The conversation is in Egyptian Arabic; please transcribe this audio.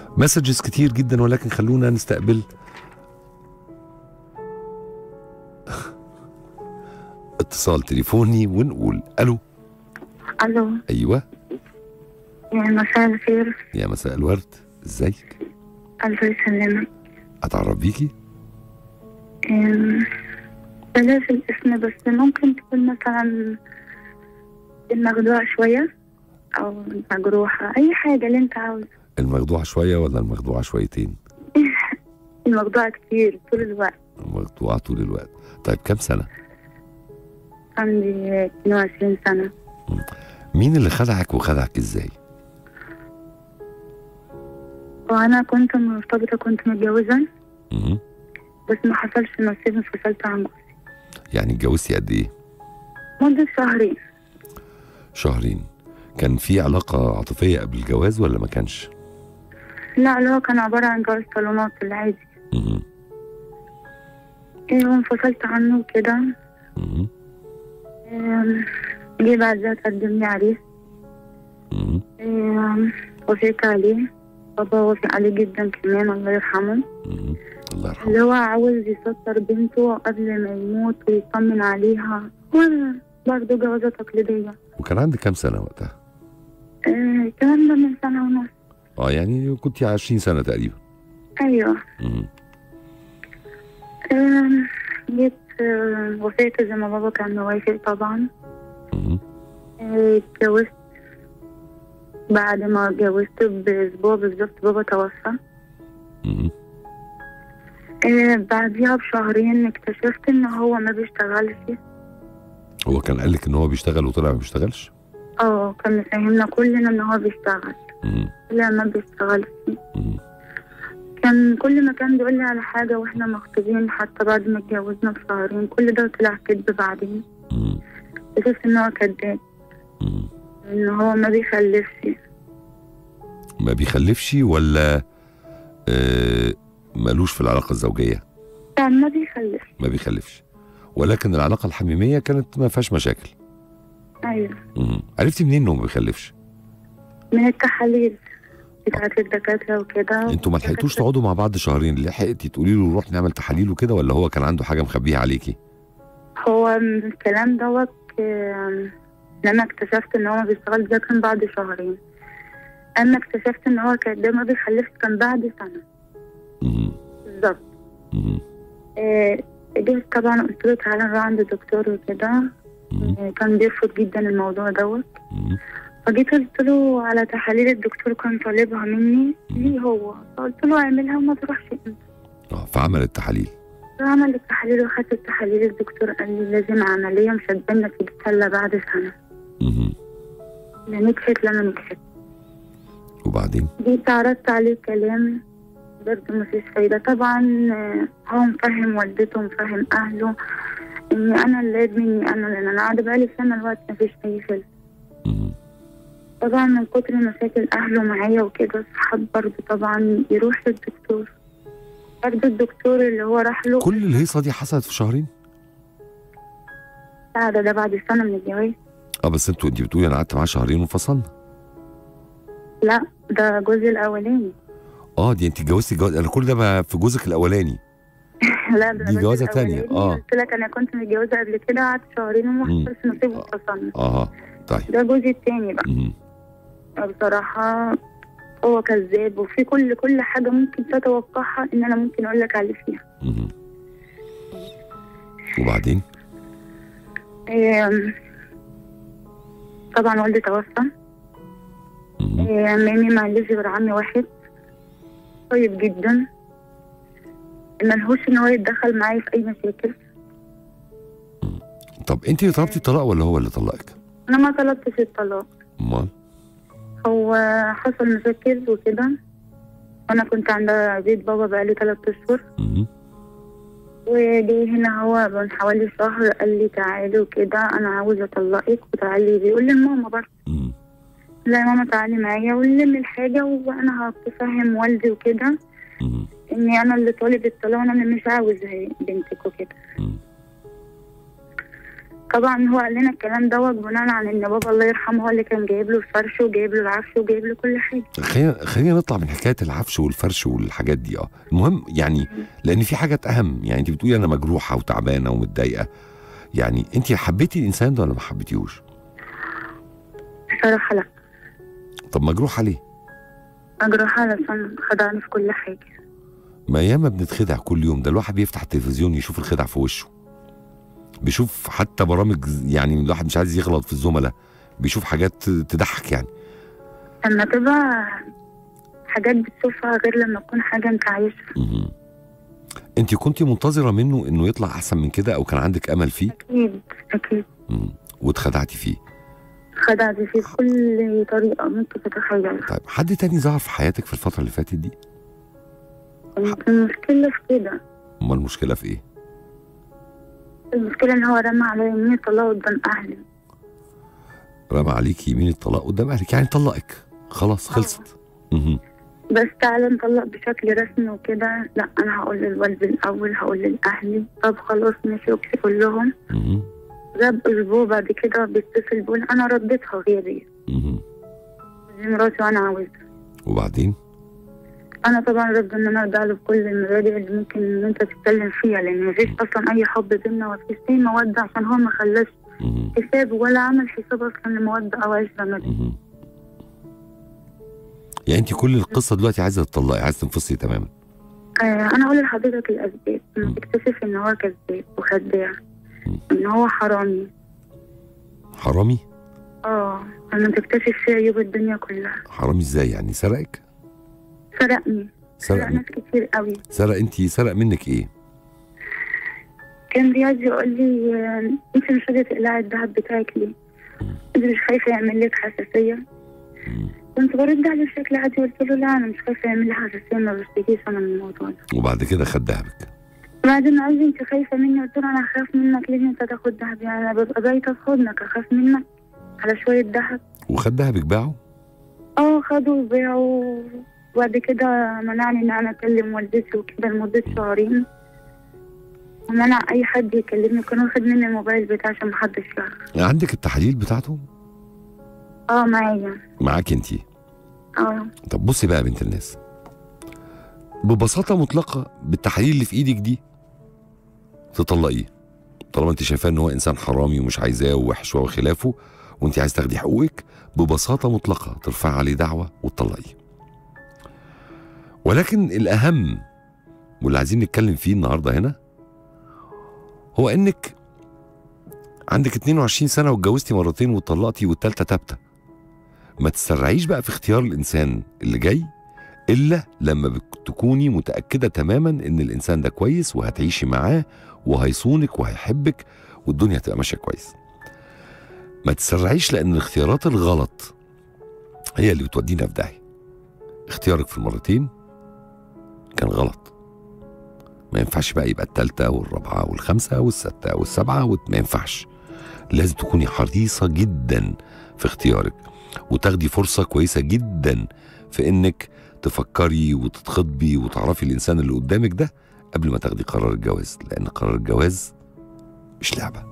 مسجز كتير جدا ولكن خلونا نستقبل اتصال تليفوني ونقول الو الو ايوه يا مساء الخير يا مساء الورد ازيك الله يسلمك اتعرف بيكي أم، بلاش الاسم بس ممكن تكون مثلا المخدوع شوية أو مجروحة أي حاجة اللي أنت عاوزها المخدوعة شوية ولا المخدوعة شويتين المخدوع كتير طول الوقت المخدوعة طول الوقت طيب كم سنة عندي 22 سنة مين اللي خدعك وخدعك ازاي وأنا كنت مرتبطة كنت متجوزة مم. بس ما حصلش نصيب انفصلت عن جوزي يعني اتجوزتي قد ايه مدة شهرين شهرين كان في علاقة عاطفية قبل الجواز ولا ما كانش لا اللي هو كان عبارة عن جواز صالونات العادي مم. إيه وانفصلت عنه كده مم. أم، جه بعدها تقدم لي عريس مم. أم، وافقت عليه بابا وافق عليه جدا كمان الله يرحمه مم. الله يرحمه اللي هو عاوز يستر بنته قبل ما يموت ويطمن عليها برضه جوازة تقليدية وكان عندك كام سنة وقتها أه، الكلام ده من سنة ونص اه يعني كنت 20 سنة تقريبا أيوه مم. أم، جيت أه، وافقت زي ما بابا كان موافق طبعا مم. أه، اتجوزت بعد ما اتجوزت بأسبوع بالظبط بابا توفى مم. أه، بعديها بشهرين اكتشفت ان هو ما بيشتغلش هو كان قال لك ان هو بيشتغل وطلع ما بيشتغلش اه كان مفهمنا كلنا ان هو بيشتغل مم. لا ما بيشتغلش مم. كان كل ما كان بيقول لي على حاجة واحنا مخطوبين حتى بعد ما اتجوزنا بشهرين كل ده طلع كذب بعدين مم. اكتشفت ان هو كذاب مم. ان هو ما بيخلفش ما بيخلفش ولا آه ملوش في العلاقة الزوجية كان ما بيخلف ما بيخلفش ولكن العلاقة الحميمية كانت ما فيهاش مشاكل ايوه مم. عرفتي منين انه ما بيخلفش من التحاليل بتاعت الدكاترة وكده انتوا ما لحقتوش تقعدوا مع بعض شهرين لحقتي تقولي له نروح نعمل تحاليل وكده ولا هو كان عنده حاجة مخبيها عليكي هو من الكلام دوت آم، لما اكتشفت ان هو ما بيشتغلش ده كان بعد شهرين اما اكتشفت ان هو كان ما بيخلفش كان بعد سنة مم. بالظبط مم. آه، جيت طبعا قلت له تعالى نروح عند الدكتور وكده مم. آه، كان بيرفض جدا الموضوع دوت مم. فجيت قلت له على تحاليل الدكتور كان طالبها مني ليه هو فقلت له اعملها وما تروحش انت اه فعمل التحاليل فعمل التحاليل وخدت التحاليل الدكتور قال لي لازم عملية مش هتبان نتيجتها الا بعد سنة مم. لا نجحت لا ما نجحت وبعدين جيت عرضت عليه كلام برضه مفيش فايدة طبعا آه، هو مفهم والدته مفهم أهله إني أنا اللي مني أنا لأن أنا قاعدة بقالي سنة الوقت مفيش أي فلوس مم. طبعا من كتر مشاكل أهله معايا وكده صحاب برضه طبعا يروح للدكتور برضه الدكتور اللي هو راح له كل الهيصة دي حصلت في شهرين بعد ده بعد سنة من الجواز اه بس انتوا انت بتقولي انا قعدت معاه شهرين وانفصلنا لا ده جوزي الأولاني اه دي انت اتجوزتي جواز انا كل ده بقى في جوزك الاولاني لا ده دي جوزي جوازة تانية، الأولاني. آه. قلت لك أنا كنت متجوزة قبل كده قعدت شهرين وما مم. حصلش نصيب وانفصلنا اه طيب ده جوزي التاني بقى مم. بصراحة هو كذاب وفي كل كل حاجة ممكن تتوقعها إن أنا ممكن أقول لك عليه فيها مم. وبعدين إيه، طبعا والدي توفى مم. إيه، مامي ما عنديش غير عمي واحد طيب جدا ملهوش إن هو يتدخل معايا في أي مشاكل طب انت اللي طلبتي الطلاق ولا هو اللي طلقك أنا ما طلبتش الطلاق امال هو حصل مشاكل وكده وأنا كنت عند بيت بابا بقالي تلات أشهر مم. وجي هنا هو من حوالي شهر قال لي تعالي وكده انا عاوز اطلقك وتعالي بيقول لي ماما برضه مم. لا يا ماما تعالي معايا ونلم الحاجه وانا هفهم والدي وكده مم. اني انا اللي طالب الطلاق وانا اللي مش عاوز هي- بنتك وكده مم. طبعا هو قال لنا الكلام دوت بناء على ان بابا الله يرحمه هو اللي كان جايب له الفرش وجايب له العفش وجايب له كل حاجه خلينا خلينا نطلع من حكايه العفش والفرش والحاجات دي اه المهم يعني لان في حاجات اهم يعني انت بتقولي انا مجروحه وتعبانه ومتضايقه يعني انت حبيتي الانسان ده ولا ما حبيتيهوش بصراحه لا طب مجروحه ليه مجروحه علشان خدعني في كل حاجه ما ياما بنتخدع كل يوم ده الواحد بيفتح التلفزيون يشوف الخدع في وشه بيشوف حتى برامج يعني الواحد مش عايز يغلط في الزملاء بيشوف حاجات تضحك يعني لما تبقى حاجات بتشوفها غير لما تكون حاجه انت عايشها مهم. انت كنت منتظره منه انه يطلع احسن من كده او كان عندك امل فيه اكيد اكيد مم. واتخدعتي فيه خدعني في كل طريقه ممكن تتخيلها طيب حد تاني ظهر في حياتك في الفتره اللي فاتت دي كانت المشكله في كده امال المشكله في ايه المشكله ان هو رمى عليا يمين طلاق قدام اهلي رمى عليكي يمين الطلاق قدام اهلك يعني طلقك خلاص خلصت مهم. بس تعالى نطلق بشكل رسمي وكده لا انا هقول للوالد الاول هقول لاهلي طب خلاص ماشي اوكي كلهم مهم. جاب اسبوع بعد كده بيتصل بيقول انا رديتها غيري مهم. دي مراتي وانا عاوزها وبعدين انا طبعا رافضه ان انا ارجع له بكل المبادئ اللي ممكن ان انت تتكلم فيها لان مفيش اصلا اي حب بينا ومفيش اي موده عشان هو ما خلاش مهم. حساب ولا عمل حساب اصلا لموده او عشره ما بيننا. مهم. يعني انت كل القصه دلوقتي عايزه تطلقي عايزه تنفصلي تماما آه انا اقول لحضرتك الاسباب مم. لما تكتشف ان هو كذاب وخداع مم. ان هو حرامي حرامي اه لما تكتشف فيه عيوب الدنيا كلها حرامي ازاي يعني سرقك سرقني سرق سرق ناس كتير قوي سرق انت سرق منك ايه كان بيقعد يقول لي آه، انت مش راضيه تقلعي الذهب بتاعك ليه؟ انت مش خايفه يعمل لك حساسيه؟ مم. كنت برد عليه بشكل عادي قلت له لا انا مش خايفه يعمل لي حساسيه ما بشتكيش انا من الموضوع ده وبعد كده خد دهبك بعدين قال لي انت خايفه مني قلت له انا هخاف منك ليه انت تاخد دهب يعني انا ببقى بايته في حضنك اخاف منك على شويه دهب وخد دهبك باعه اه خدوا وبيعوا وبعد كده منعني ان انا اكلم والدتي وكده لمده شهرين ومنع اي حد يكلمني كان واخد مني الموبايل بتاعي عشان محدش يعرف عندك التحاليل بتاعته اه معايا معاك انت اه طب بصي بقى يا بنت الناس ببساطه مطلقه بالتحاليل اللي في ايدك دي تطلقيه طالما انت شايفاه ان هو انسان حرامي ومش عايزاه ووحش وخلافه وانت عايز تاخدي حقوقك ببساطه مطلقه ترفع عليه دعوه وتطلقيه ولكن الاهم واللي عايزين نتكلم فيه النهارده هنا هو انك عندك 22 سنه واتجوزتي مرتين واتطلقتي والتالته تابته ما تسرعيش بقى في اختيار الانسان اللي جاي الا لما بك- تكوني متاكده تماما ان الانسان ده كويس وهتعيشي معاه وهيصونك وهيحبك والدنيا هتبقى ماشيه كويس ما تسرعيش لان الاختيارات الغلط هي اللي بتودينا في داهيه اختيارك في المرتين كان غلط ما ينفعش بقى يبقى التالتة والرابعة والخامسة والستة والسبعة وما ينفعش لازم تكوني حريصة جدا في اختيارك وتاخدي فرصة كويسة جدا في انك تفكري وتتخطبي وتعرفي الانسان اللي قدامك ده قبل ما تاخدي قرار الجواز لان قرار الجواز مش لعبة